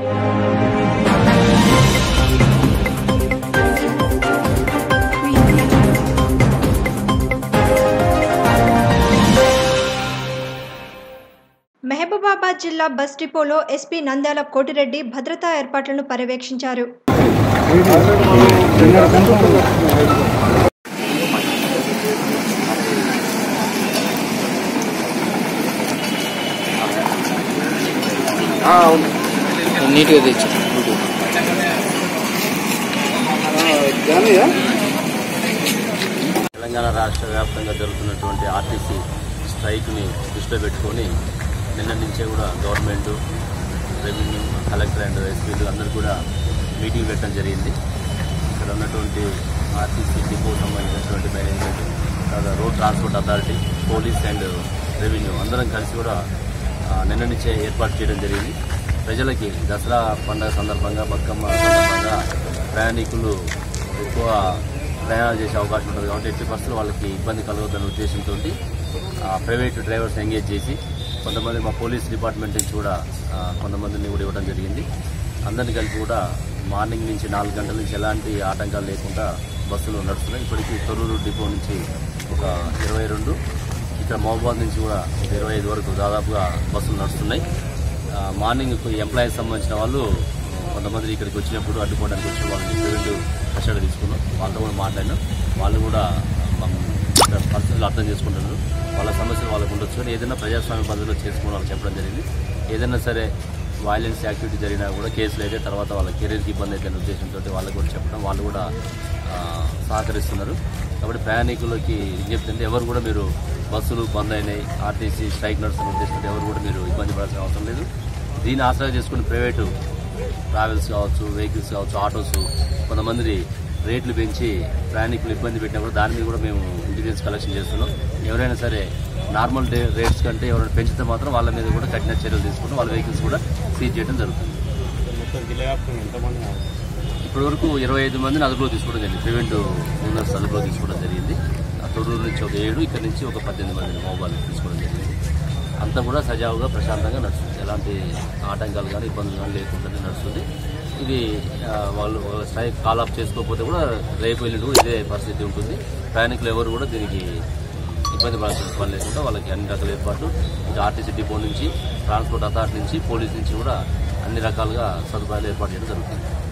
మహబూబాబాద్ జిల్లా బస్ డిపోలో ఎస్పీ నంద్యాల కోటిరెడ్డి భద్రతా ఏర్పాట్లను పర్యవేక్షించారు నీట్గా తెచ్చు తెలంగాణ రాష్ట్ర వ్యాప్తంగా జరుగుతున్నటువంటి ఆర్టీసీ స్ట్రైక్ని దృష్టిలో పెట్టుకొని నిన్న నుంచే కూడా గవర్నమెంట్ రెవెన్యూ కలెక్టర్ అండ్ ఎస్పీలు అందరూ కూడా మీటింగ్ పెట్టడం జరిగింది ఇక్కడ ఉన్నటువంటి ఆర్టీసీ డిపో సంబంధించినటువంటి మేనేజ్మెంట్ తర్వాత road transport authority police and revenue అందరం కలిసి కూడా ఆ, నిన్న నుంచే ఏర్పాటు చేయడం జరిగింది ప్రజలకి దసరా పండుగ సందర్భంగా బతుకమ్మ సందర్భంగా ప్రయాణికులు ఎక్కువ ప్రయాణాలు చేసే అవకాశం ఉంటుంది కాబట్టి ఎట్టి పరిస్థితుల్లో వాళ్ళకి ఇబ్బంది కలగదన్న ఉద్దేశంతో ప్రైవేట్ డ్రైవర్స్ ఎంగేజ్ చేసి కొంతమంది మా పోలీస్ డిపార్ట్మెంట్ నుంచి కూడా ఆ, కొంతమందిని కూడా ఇవ్వడం జరిగింది అందరిని కలిపి కూడా మార్నింగ్ నుంచి నాలుగు గంటల నుంచి ఎలాంటి ఆటంకాలు లేకుండా బస్సులు నడుస్తున్నాయి ఇప్పటికీ తొర్రూరు డిపో నుంచి ఒక ఇరవై రెండు ఇక్కడ మహబూబాద్ నుంచి కూడా ఒక ఇరవై ఐదు వరకు దాదాపుగా బస్సులు నడుస్తున్నాయి ఆ, మార్నింగ్ ఎంప్లాయీస్ సంబంధించిన వాళ్ళు కొంతమంది ఇక్కడికి వచ్చినప్పుడు అడ్డుకోవడానికి వచ్చిన వాళ్ళని ప్రివెంటివ్ కస్టడీ తీసుకున్నాం వాళ్ళతో కూడా మాట్లాడినాం వాళ్ళు కూడా మనం ఇక్కడ పరిస్థితులు అర్థం చేసుకుంటున్నారు వాళ్ళ సమస్యలు వాళ్ళకు ఉండొచ్చు కానీ ఏదైనా ప్రజాస్వామ్య పద్ధతిలో చేసుకోవడం వాళ్ళకి చెప్పడం జరిగింది ఏదైనా సరే వైలెన్స్ యాక్టివిటీ జరిగినా కూడా కేసులు అయితే తర్వాత వాళ్ళ కెరీర్కి ఇబ్బంది అయితే అనే ఉద్దేశంతో వాళ్ళకు కూడా చెప్పడం వాళ్ళు కూడా ఆ, సహకరిస్తున్నారు కాబట్టి ప్రయాణికులకి విజ్ఞప్తి అంటే ఎవరు కూడా మీరు బస్సులు బంద్ అయినాయి ఆర్టీసీ స్ట్రైక్ నడుస్తున్న ఉద్దేశంతో ఎవరు కూడా మీరు ఇబ్బంది పడాల్సిన అవసరం లేదు దీన్ని ఆశ్రయ చేసుకుని ప్రైవేటు ట్రావెల్స్ కావచ్చు వెహికల్స్ కావచ్చు ఆటోస్ కొంతమంది రేట్లు పెంచి ప్రయాణికులు ఇబ్బంది పెట్టినా కూడా దాని మీద కూడా మేము ఇంటెలిజెన్స్ కలెక్షన్ చేస్తున్నాం ఎవరైనా సరే నార్మల్ డే రేట్స్ కంటే ఎవరైనా పెంచితే మాత్రం వాళ్ళ మీద కూడా కఠిన చర్యలు తీసుకుంటాం వాళ్ళ వెహికల్స్ కూడా సీజ్ చేయడం జరుగుతుంది ఇప్పటి వరకు ఇరవై ఐదు మందిని అదుపులో తీసుకోవడం జరిగింది ప్రివెంట్ ఓనర్స్ అదుపులో తీసుకోవడం జరిగింది ఆ తొర్రూరు నుంచి ఒక ఏడు ఇక్కడ నుంచి ఒక పద్దెనిమిది మందిని మొబైల్ తీసుకోవడం జరిగింది అంతా కూడా సజావుగా ప్రశాంతంగా నడుస్తుంది ఎలాంటి ఆటంకాలు కానీ ఇబ్బందులు కానీ లేకుండానే నడుస్తుంది ఇది ఆ, వాళ్ళు స్ట్రైక్ కాల్ ఆఫ్ చేసుకోకపోతే కూడా రేపు ఎల్లుండి కూడా ఇదే పరిస్థితి ఉంటుంది ప్రయాణికులు ఎవరు కూడా దీనికి ఇబ్బంది పడాల్సిన పని లేకుండా వాళ్ళకి అన్ని రకాల ఏర్పాట్లు ఇంకా ఆర్టీసీ డిపో నుంచి ట్రాన్స్పోర్ట్ అథారిటీ నుంచి పోలీస్ నుంచి కూడా అన్ని రకాలుగా సదుపాయాలు ఏర్పాటు చేయడం జరుగుతుంది